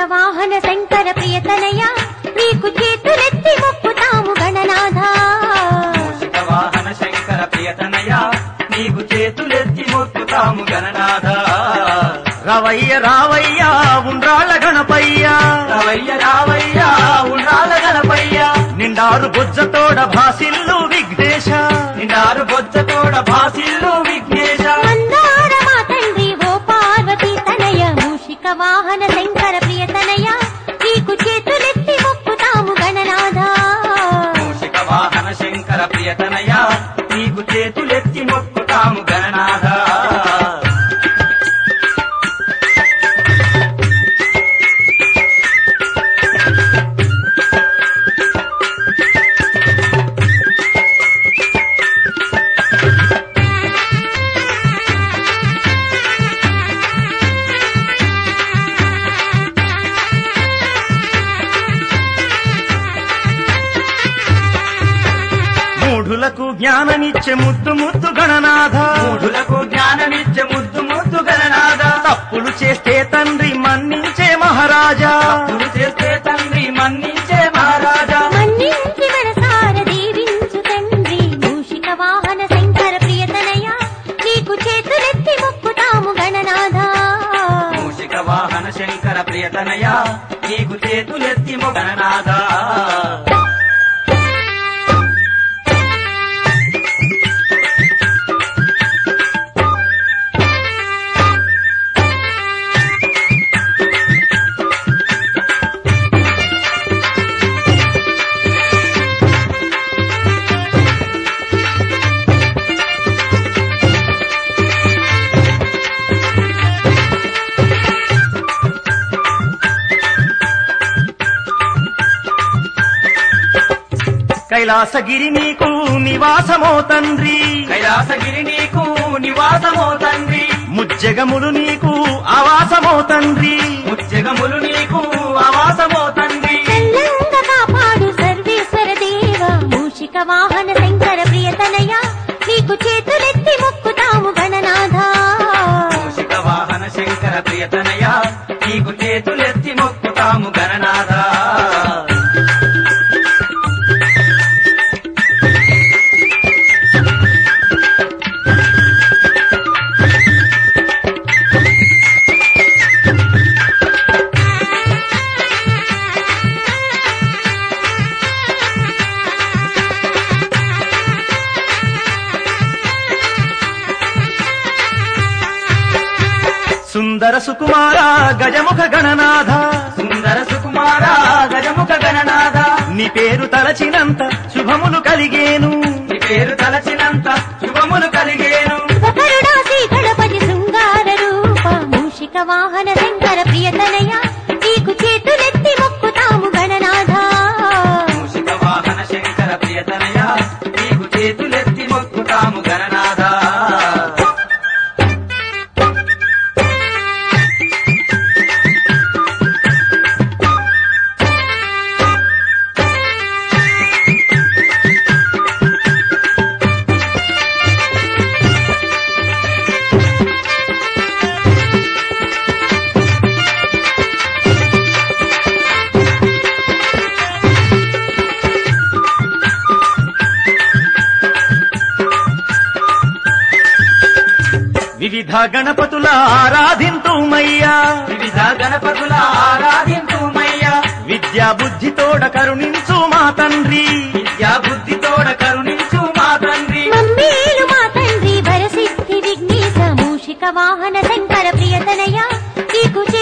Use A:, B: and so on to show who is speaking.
A: వాహన శంకర ప్రియతనయ నీకు చేతులెత్తి మొక్కుతాము గణనాథ
B: మూషిక వాహన శంకర ప్రియతనయ నీకు చేతులెత్తి మొక్కుతాము గణనాథ
C: రవయ్య రావయ్య ఉండ్రాళ్ళ గణపయ్య
B: రావయ్య రావయ్య ఉండాల గణపయ్య
C: నిండారు బుజ్జతోడ భాసిల్లు విఘ్నేశ
B: నిండారు బొచ్చతోడ భాసిల్లు విఘ్నేశ
A: మందార మా తండ్రి ఓ పార్వతీ తనయ మూషిక వాహన శంకర ప్రియతనయ నీకు చేతులెత్తి మొక్కుతాము గణనాథ
B: మూషిక వాహన శంకర ప్రియతనయ నీకు చేతులెత్తి మొక్కుతాము గణనాథ
C: మూఢులకు జ్ఞానమిచ్చే ముద్దు ముద్దు గణనాథ
B: మూఢులకు జ్ఞానమిచ్చే ముద్దు ముద్దు గణనాథ
C: తప్పులు చేస్తే తండ్రి మన్నించే మహారాజా
B: తప్పులు చేస్తే తండ్రి మన్నించే మహారాజా
A: మన్నించి మనసార దీవించు తండ్రి మూషిక వాహన శంకర ప్రియతనయ నీకు చేతులెత్తి మొక్కుతాము గణనాథ
B: మూషిక వాహన శంకర ప్రియతనయ నీకు చేతులెత్తి మొ గణనాథ
C: కైలాసగిరి నీకు నివాసమో తండ్రి
B: కైలాసగిరి నీకు నివాసమో తండ్రి
C: ముజ్జగములు నీకు ఆవాసమో తండ్రి
B: ముజ్జగములు నీకు ఆవాసమో తండ్రి
A: చల్లంగా కాపాడు సర్వేశ్వర దేవ మూషిక వాహన శంకర ప్రియతనయ నీకు చేతులెత్తి మొక్కుతాము గణనాథ
B: మూషిక వాహన శంకర ప్రియతనయ నీకు చేతులెత్తి మొక్కుతాము గణనాథ
C: సుందర సుకుమార గజముఖ గణనాథ
B: సుందర సుకుమార గజముఖ గణనాథ
C: నీ పేరు తలచినంత శుభములు కలిగేను
B: నీ పేరు తలచినంత శుభములు కలిగేను
A: ఒకరుడాసి గణపతి శృంగార రూప మూషిక వాహన శంకర ప్రియతనయ నీకు చేతులెత్తి మొక్కుతాము గణనాథ
B: మూషిక వాహన శంకర ప్రియతనయ నీకు చేతులెత్తి మొక్కుతాము గణనాథ
C: వివిధ గణపతుల ఆరాధింతుమయ్యా
B: వివిధ గణపతుల ఆరాధింతుమయ్య
C: విద్యా బుద్ధితోడ కరుణించు మా తండ్రి
B: విద్యా బుద్ధితోడ కరుణించు మా తండ్రి
A: మమ్మీలు మా తండ్రి వరసిద్ధి విఘ్నేశ మూషిక వాహన శంకర ప్రియతనయ నీకు